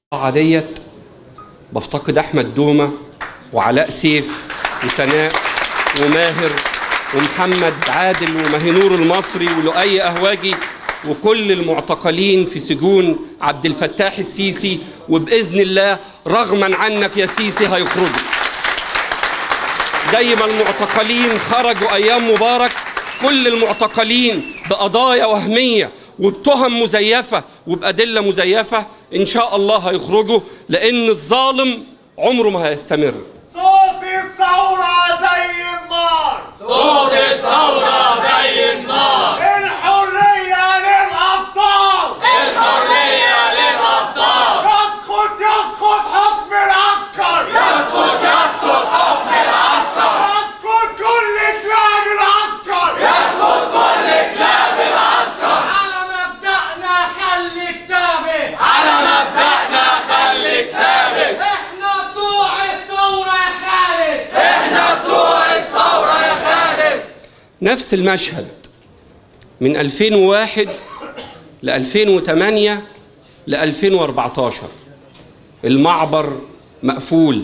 القاعة ديت بفتقد أحمد دومة وعلاء سيف وسناء وماهر ومحمد عادل ومهنور المصري ولؤي أهواجي وكل المعتقلين في سجون عبد الفتاح السيسي وبإذن الله رغما عنك يا سيسي هيخرجوا زي ما المعتقلين خرجوا أيام مبارك كل المعتقلين بقضايا وهمية وبتهم مزيفة وبأدلة مزيفة إن شاء الله هيخرجوا لأن الظالم عمره ما هيستمر صوت الثورة زي النار صوت الثورة زي النار الحرية للأبطال الحرية للأبطال يسقط يسقط حكم العسكر يسقط يسقط حكم العسكر يسقط كل كلاب العسكر يسقط كل كلاب العسكر على مبدأنا خلي كتابي على مبدأنا خليك ثابت احنا بتوع الثورة يا خالد احنا بتوع الثورة يا خالد نفس المشهد من 2001 ل 2008 ل 2014 المعبر مقفول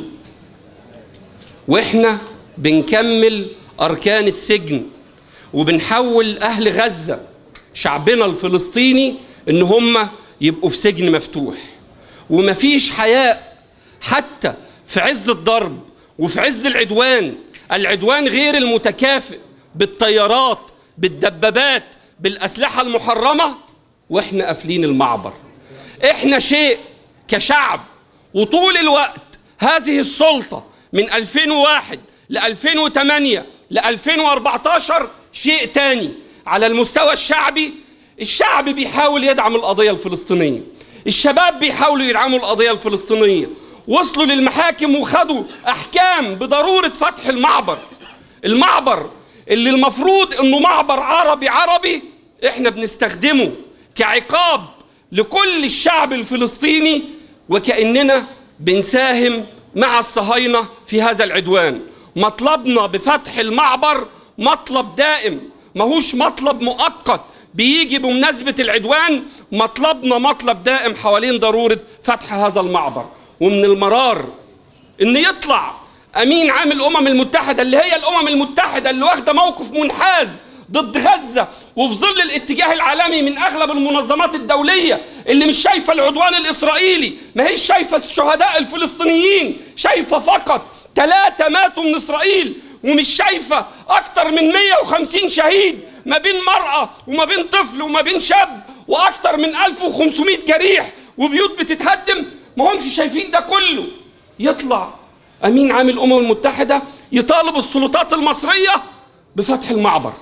واحنا بنكمل اركان السجن وبنحول اهل غزه شعبنا الفلسطيني ان هم يبقوا في سجن مفتوح ومفيش حياء حتى في عز الضرب وفي عز العدوان العدوان غير المتكافئ بالطيارات بالدبابات بالاسلحه المحرمه واحنا قافلين المعبر احنا شيء كشعب وطول الوقت هذه السلطه من 2001 ل 2008 ل 2014 شيء تاني على المستوى الشعبي الشعب بيحاول يدعم القضيه الفلسطينيه الشباب بيحاولوا يدعموا القضيه الفلسطينيه وصلوا للمحاكم وخدوا احكام بضروره فتح المعبر المعبر اللي المفروض انه معبر عربي عربي احنا بنستخدمه كعقاب لكل الشعب الفلسطيني وكاننا بنساهم مع الصهاينه في هذا العدوان مطلبنا بفتح المعبر مطلب دائم ماهوش مطلب مؤقت بيجي بمناسبه العدوان مطلبنا مطلب دائم حوالين ضروره فتح هذا المعبر ومن المرار ان يطلع امين عام الامم المتحده اللي هي الامم المتحده اللي واخده موقف منحاز ضد غزه وفي ظل الاتجاه العالمي من اغلب المنظمات الدوليه اللي مش شايفه العدوان الاسرائيلي ما هيش شايفه الشهداء الفلسطينيين شايفه فقط ثلاثه ماتوا من اسرائيل ومش شايفه اكتر من 150 شهيد ما بين مراه وما بين طفل وما بين شاب واكتر من 1500 جريح وبيوت بتتهدم ما همش شايفين ده كله يطلع امين عام الامم المتحده يطالب السلطات المصريه بفتح المعبر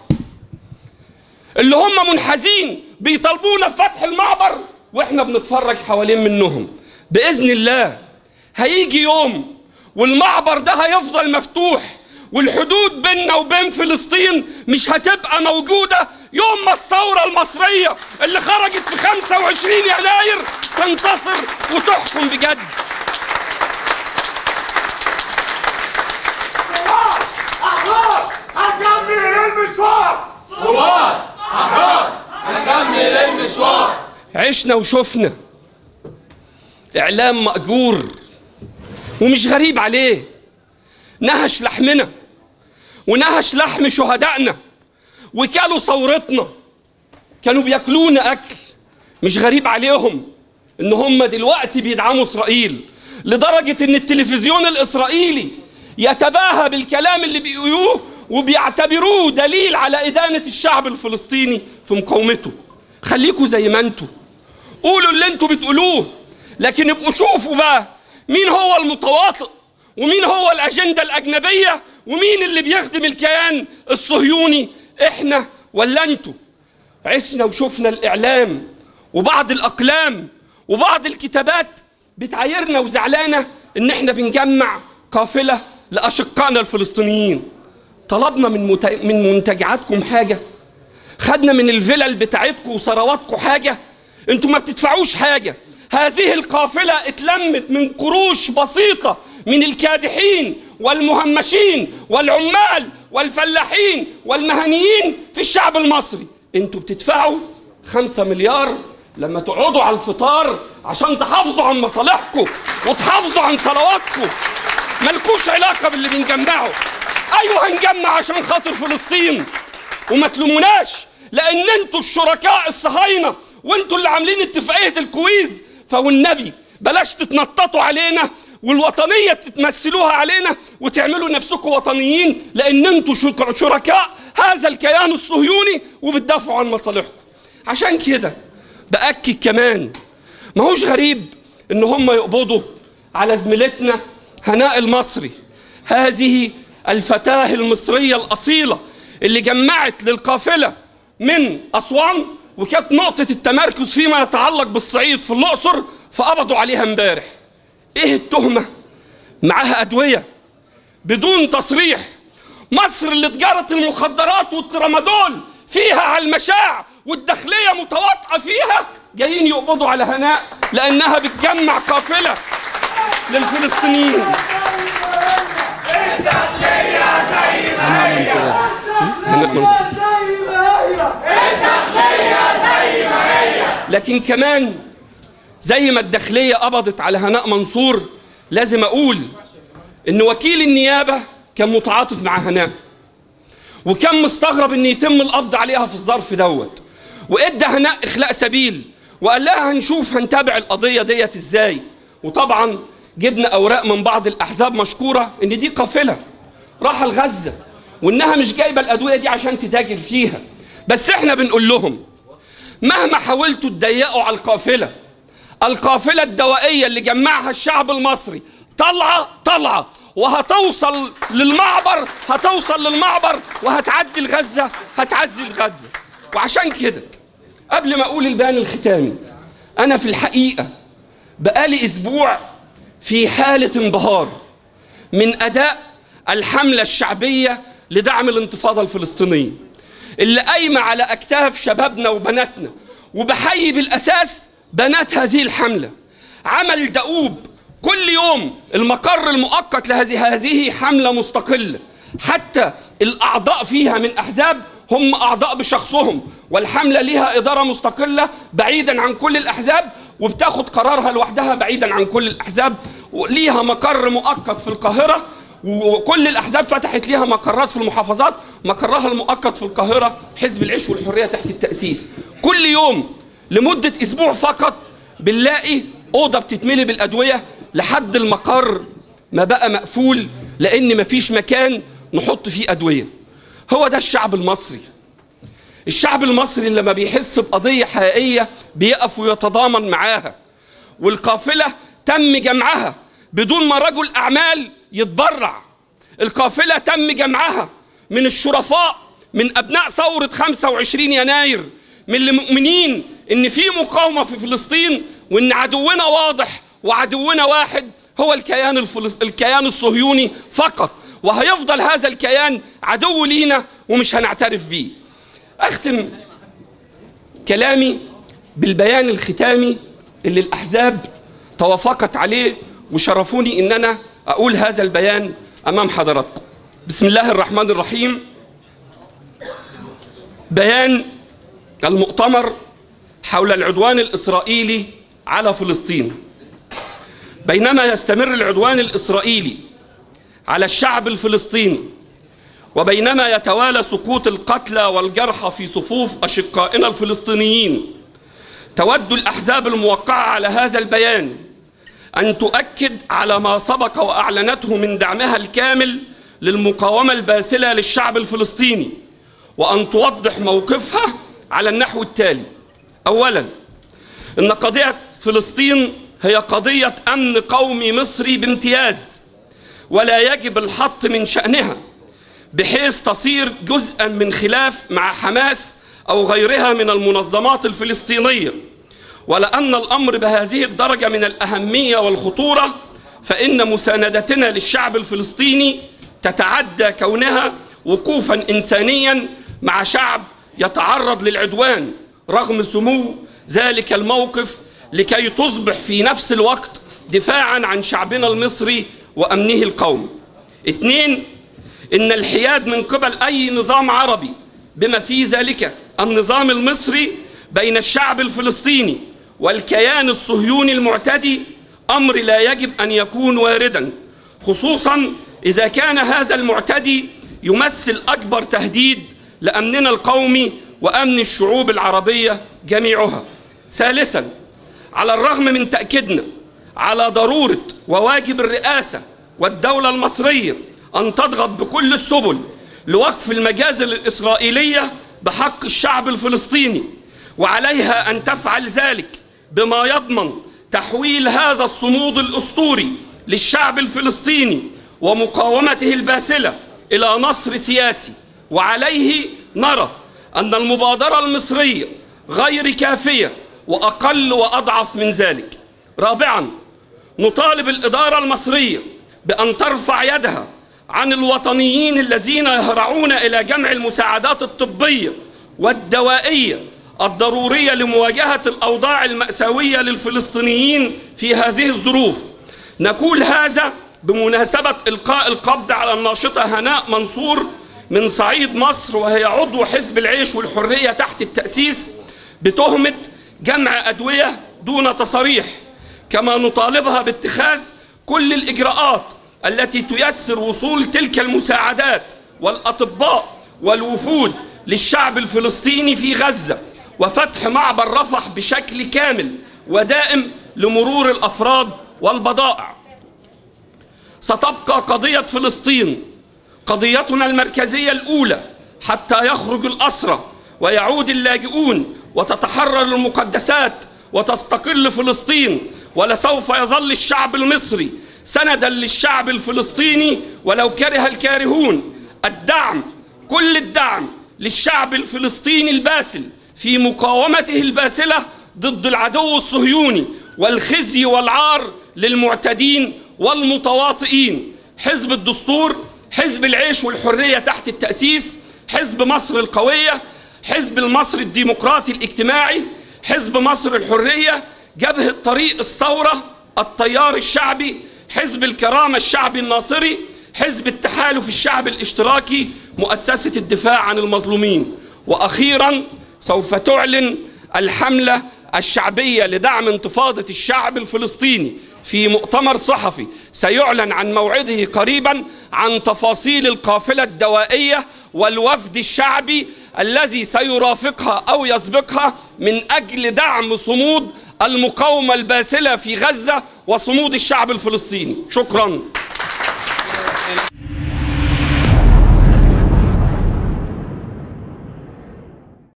اللي هم منحازين بيطالبونا بفتح المعبر واحنا بنتفرج حوالين منهم باذن الله هيجي يوم والمعبر ده هيفضل مفتوح والحدود بيننا وبين فلسطين مش هتبقى موجوده يوم ما الثوره المصريه اللي خرجت في 25 يناير تنتصر وتحكم بجد أحرار هنكمل المشوار ثوار أحرار هنكمل المشوار عشنا وشفنا اعلام ماجور ومش غريب عليه نهش لحمنا ونهش لحم شهدائنا وكلوا ثورتنا كانوا بياكلونا اكل مش غريب عليهم ان هم دلوقتي بيدعموا اسرائيل لدرجه ان التلفزيون الاسرائيلي يتباهى بالكلام اللي بيقولوه وبيعتبروه دليل على ادانه الشعب الفلسطيني في مقاومته خليكوا زي ما انتوا قولوا اللي انتوا بتقولوه لكن ابقوا شوفوا بقى مين هو المتواطئ ومين هو الأجندة الأجنبية ومين اللي بيخدم الكيان الصهيوني احنا ولا انتوا عشنا وشفنا الإعلام وبعض الأقلام وبعض الكتابات بتعايرنا وزعلانة إن احنا بنجمع قافلة لأشقائنا الفلسطينيين طلبنا من مت... من منتجعاتكم حاجة خدنا من الفلل بتاعتكم وثرواتكم حاجة انتوا ما بتدفعوش حاجة هذه القافلة اتلمت من قروش بسيطة من الكادحين والمهمشين والعمال والفلاحين والمهنيين في الشعب المصري انتوا بتدفعوا خمسة مليار لما تقعدوا على الفطار عشان تحافظوا عن مصالحكم وتحافظوا عن صلواتكم ملكوش علاقه باللي بنجمعه ايوه هنجمع عشان خاطر فلسطين وما تلوموناش لان انتوا الشركاء الصهاينه وانتوا اللي عاملين اتفاقيه الكويز فوالنبي بلاش تتنططوا علينا والوطنيه تتمثلوها علينا وتعملوا نفسكم وطنيين لان انتوا شك- شركاء هذا الكيان الصهيوني وبتدافعوا عن مصالحكم عشان كده باكد كمان ما هوش غريب ان هم يقبضوا على زميلتنا هناء المصري هذه الفتاة المصرية الأصيلة اللي جمعت للقافلة من أسوان وكانت نقطة التمركز فيما يتعلق بالصعيد في الأقصر فقبضوا عليها امبارح ايه التهمة معاها أدوية بدون تصريح مصر اللي تجارة المخدرات والترامادول فيها على المشاع والداخلية متواطئة فيها جايين يقبضوا على هناء لأنها بتجمع قافلة للفلسطينيين هناء منصور. لكن كمان زي ما الداخلية قبضت على هناء منصور لازم أقول إن وكيل النيابة كان متعاطف مع هناء وكان مستغرب إن يتم القبض عليها في الظرف دوت وإدى هناء إخلاء سبيل وقال لها هنشوف هنتابع القضية ديت إزاي وطبعا جبنا أوراق من بعض الأحزاب مشكورة إن دي قافلة راح لغزة وإنها مش جايبة الأدوية دي عشان تتاجر فيها بس إحنا بنقول لهم مهما حاولتوا تضيقوا على القافلة القافلة الدوائية اللي جمعها الشعب المصري طلعة طلعة وهتوصل للمعبر هتوصل للمعبر وهتعدي لغزة هتعزي لغزة وعشان كده قبل ما أقول البيان الختامي أنا في الحقيقة بقالي أسبوع في حالة انبهار من أداء الحملة الشعبية لدعم الانتفاضة الفلسطينية اللي قايمة على أكتاف شبابنا وبناتنا وبحيي بالأساس بنات هذه الحملة عمل دؤوب كل يوم المقر المؤقت لهذه هذه حملة مستقلة حتى الأعضاء فيها من أحزاب هم أعضاء بشخصهم والحملة ليها إدارة مستقلة بعيدا عن كل الأحزاب وبتاخد قرارها لوحدها بعيدا عن كل الأحزاب وليها مقر مؤقت في القاهرة وكل الأحزاب فتحت ليها مقرات في المحافظات مقرها المؤقت في القاهرة حزب العيش والحرية تحت التأسيس كل يوم لمدة أسبوع فقط بنلاقي أوضة بتتملي بالأدوية لحد المقر ما بقى مقفول لأن مفيش مكان نحط فيه أدوية هو ده الشعب المصري الشعب المصري لما بيحس بقضية حقيقية بيقف ويتضامن معاها والقافلة تم جمعها بدون ما رجل أعمال يتبرع القافلة تم جمعها من الشرفاء من أبناء ثورة 25 يناير من المؤمنين إن في مقاومة في فلسطين وإن عدونا واضح وعدونا واحد هو الكيان الفلس... الكيان الصهيوني فقط وهيفضل هذا الكيان عدو لينا ومش هنعترف بيه أختم كلامي بالبيان الختامي اللي الأحزاب توافقت عليه وشرفوني إن أنا أقول هذا البيان أمام حضراتكم بسم الله الرحمن الرحيم بيان المؤتمر حول العدوان الإسرائيلي على فلسطين بينما يستمر العدوان الإسرائيلي على الشعب الفلسطيني وبينما يتوالى سقوط القتلى والجرحى في صفوف أشقائنا الفلسطينيين تود الأحزاب الموقعة على هذا البيان أن تؤكد على ما سبق وأعلنته من دعمها الكامل للمقاومة الباسلة للشعب الفلسطيني وأن توضح موقفها على النحو التالي أولا إن قضية فلسطين هي قضية أمن قومي مصري بامتياز ولا يجب الحط من شأنها بحيث تصير جزءا من خلاف مع حماس أو غيرها من المنظمات الفلسطينية ولأن الأمر بهذه الدرجة من الأهمية والخطورة فإن مساندتنا للشعب الفلسطيني تتعدى كونها وقوفا إنسانيا مع شعب يتعرض للعدوان رغم سمو ذلك الموقف لكي تصبح في نفس الوقت دفاعا عن شعبنا المصري وأمنه القومي اثنين إن الحياد من قبل أي نظام عربي بما في ذلك النظام المصري بين الشعب الفلسطيني والكيان الصهيوني المعتدي امر لا يجب ان يكون واردا خصوصا اذا كان هذا المعتدي يمثل اكبر تهديد لامننا القومي وامن الشعوب العربيه جميعها ثالثا على الرغم من تاكيدنا على ضروره وواجب الرئاسه والدوله المصريه ان تضغط بكل السبل لوقف المجازر الاسرائيليه بحق الشعب الفلسطيني وعليها ان تفعل ذلك بما يضمن تحويل هذا الصمود الاسطوري للشعب الفلسطيني ومقاومته الباسله الى نصر سياسي وعليه نرى ان المبادره المصريه غير كافيه واقل واضعف من ذلك رابعا نطالب الاداره المصريه بان ترفع يدها عن الوطنيين الذين يهرعون الى جمع المساعدات الطبيه والدوائيه الضروريه لمواجهه الاوضاع الماساويه للفلسطينيين في هذه الظروف نقول هذا بمناسبه القاء القبض على الناشطه هناء منصور من صعيد مصر وهي عضو حزب العيش والحريه تحت التاسيس بتهمه جمع ادويه دون تصاريح كما نطالبها باتخاذ كل الاجراءات التي تيسر وصول تلك المساعدات والاطباء والوفود للشعب الفلسطيني في غزه وفتح معبر رفح بشكل كامل ودائم لمرور الافراد والبضائع ستبقى قضيه فلسطين قضيتنا المركزيه الاولى حتى يخرج الاسرى ويعود اللاجئون وتتحرر المقدسات وتستقل فلسطين ولسوف يظل الشعب المصري سندا للشعب الفلسطيني ولو كره الكارهون الدعم كل الدعم للشعب الفلسطيني الباسل في مقاومته الباسله ضد العدو الصهيوني والخزي والعار للمعتدين والمتواطئين حزب الدستور حزب العيش والحريه تحت التاسيس حزب مصر القويه حزب المصري الديمقراطي الاجتماعي حزب مصر الحريه جبهه طريق الثوره التيار الشعبي حزب الكرامه الشعبي الناصري حزب التحالف الشعبي الاشتراكي مؤسسه الدفاع عن المظلومين واخيرا سوف تعلن الحمله الشعبيه لدعم انتفاضه الشعب الفلسطيني في مؤتمر صحفي سيعلن عن موعده قريبا عن تفاصيل القافله الدوائيه والوفد الشعبي الذي سيرافقها او يسبقها من اجل دعم صمود المقاومه الباسله في غزه وصمود الشعب الفلسطيني شكرا